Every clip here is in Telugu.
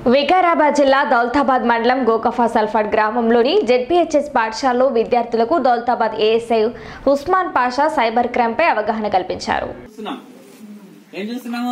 వికారాబాద్ జిల్లా దౌలతాబాద్ మండలం గోకఫా సల్ఫాడ్ గ్రామంలోని జెడ్పీహెచ్ఎస్ పాఠశాలలో విద్యార్థులకు Daulatabad ASI Usman Pasha cyber crime పై అవగాహన కల్పించారు చూస్తున్నాం ఏం చూస్తున్నాము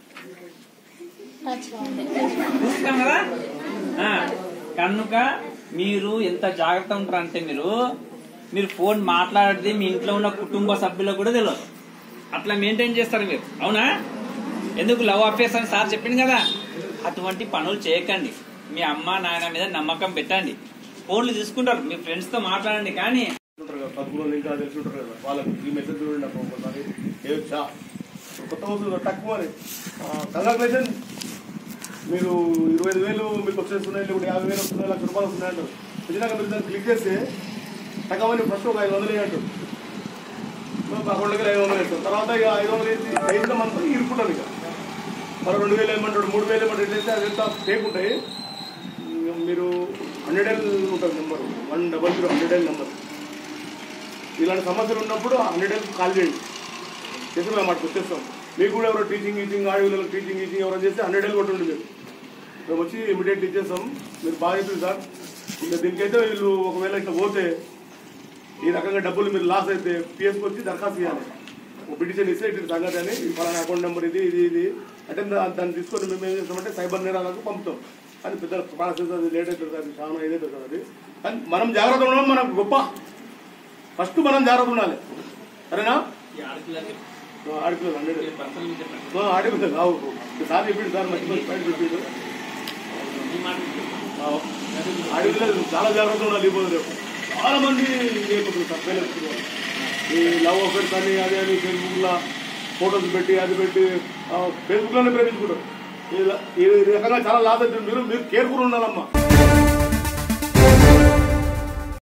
చూస్తున్నాం కదా ఆ, కనుక మీరు ఎంత జాగ్రత్త ఉంటారంటే మీరు మీరు ఫోన్ మాట్లాడేది మీ ఇంట్లో ఉన్న కుటుంబ సభ్యులకు కూడా తెలియదు అట్లా మెయింటైన్ చేస్తారు మీరు అవునా ఎందుకు లవ్ అఫేర్స్ అని సార్ చెప్పింది కదా అటువంటి పనులు చేయకండి మీ అమ్మ నాయన మీద నమ్మకం పెట్టండి ఫోన్లు తీసుకుంటారు మీ ఫ్రెండ్స్ తో మాట్లాడండి కానీ ఉంటారు కదా పదకొండు ఇంకా తెలిసి ఉంటారు కదా వాళ్ళకి ఈ మెసేజ్ చూడండి నాకు ఒకసారి ఏ చా కొత్త వస్తువులు తక్కువ అని కంగ్రాచులేషన్ మీరు ఇరవై ఐదు వేలు మీకు వచ్చేస్తున్నాయి లేకుంటే యాభై వేలు వస్తున్నాయి లక్ష రూపాయలు వస్తున్నాయి అంటారు వచ్చినాక మీరు దాన్ని క్లిక్ చేస్తే తగ్గమని ఫస్ట్ ఒక ఐదు వందలు అంటారు అకౌంట్లకి ఐదు వందలు వేస్తాం తర్వాత ఇక ఐదు వందలు వేసి ఐదు మంది ఇరుక్కుంటారు ఇక మరి రెండు వేలు ఏమంటాడు మూడు వేలు ఏమంటాడు ఎట్లయితే అది ఎంత ఫేక్ ఉంటాయి ఇంక మీరు హండ్రెడ్ ఎల్ ఉంటుంది number one double zero hundred L number ఇలాంటి సమస్యలు ఉన్నప్పుడు హండ్రెడ్ ఎల్ కాల్ చేయండి చేసి మేము అటు వచ్చేస్తాం మీకు కూడా ఎవరో టీచింగ్ ఈచింగ్ ఆడవిళ్ళకి టీచింగ్ ఈచింగ్ ఎవరైనా చేస్తే హండ్రెడ్ ఎల్ కొట్టుండి మీరు మేము వచ్చి ఇమీడియట్లీ ఇచ్చేస్తాం మీరు బాగా చెప్పింది సార్ ఇంకా దీనికైతే వీళ్ళు ఒకవేళ ఇట్లా పోతే ఈ రకంగా డబ్బులు మీరు లాస్ అయితే పిఎస్కి వచ్చి దరఖాస్తు చేయాలి ఒక పిటిషన్ ఇస్తే ఇటు సంగతి అని ఈ ఫలానా అకౌంట్ నెంబర్ ఇది ఇది ఇది అంటే దా- దాన్ని తీసుకొని మేము ఏం చేస్తామంటే సైబర్ నేరాలకు పంపుతాం అని పెద్ద ప్రాసెస్ అది లేట్ అవుతుంది అది చాలా ఏదైతే కదా అది కానీ మనం జాగ్రత్త ఉండడం మనకు గొప్ప ఫస్ట్ మనం జాగ్రత్త ఉండాలి సరేనా ఈ ఆడపిల్లలకి ఆడిపిల్లలు హండ్రెడ్ పర్సనల్ గా చెప్పండి ఆడిపిల్లలు రావు సార్ చెప్పిండు సార్ మంచి బయట చెప్పిండు ఈ మాట చెప్పండి. ఆడపిల్లలు చాలా జాగ్రత్త ఉండాలి ఈ రోజు రేపు చాలా మంది అయిపోతుంది సార్ ఫెయిల్ అవుతున్నారు ఈ లవ్ అఫేర్స్ అని అది అని ఫేస్బుక్లో ఫొటోస్ పెట్టి అది పెట్టి ఫేస్బుక్లోనే ప్రేమించుకుంటారు ఈ ఈ రకంగా చాలా లాస్ అవుతుంది మీరు మీరు కేర్ఫుల్ ఉండాలమ్మా